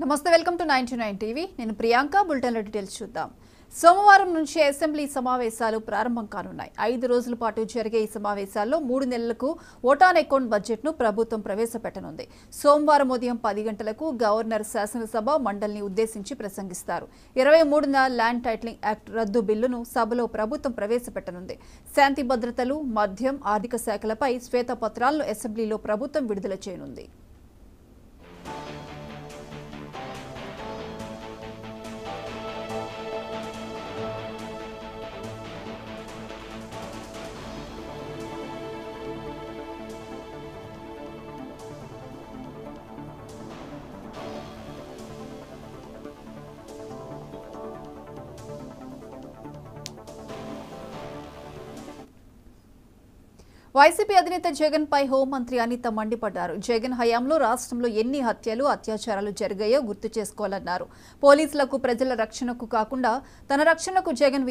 నమస్తే welcome to ninety nine TV నేను Priyanka బులెటిన్ల details చూద్దాం సోమవారం నుంచి అసెంబ్లీ సమావేశాలు ప్రారంభం కానున్నాయి ఐదు రోజుల పాటు జరిగే ఈ సమావేశాల్లో మూడు నెలలకు ఓటాన్ అకౌంట్ బడ్జెట్ను ప్రభుత్వం ప్రవేశపెట్టనుంది సోమవారం ఉదయం పది గంటలకు గవర్నర్ శాసనసభ మండలిని ఉద్దేశించి ప్రసంగిస్తారు ఇరవై మూడున ల్యాండ్ టైటిలింగ్ యాక్ట్ రద్దు బిల్లును సభలో ప్రభుత్వం ప్రవేశపెట్టనుంది శాంతి భద్రతలు మద్యం ఆర్థిక శాఖలపై శ్వేతపత్రాలను అసెంబ్లీలో ప్రభుత్వం విడుదల చేయనుంది వైసీపీ అధినేత జగన్ పై హోంమంత్రి అనిత మండిపడ్డారు జగన్ హయాంలో రాష్ట్రంలో ఎన్ని హత్యలు అత్యాచారాలు జరిగాయో గుర్తు చేసుకోవాలన్నారు పోలీసులకు ప్రజల రక్షణకు కాకుండా తన రక్షణకు జగన్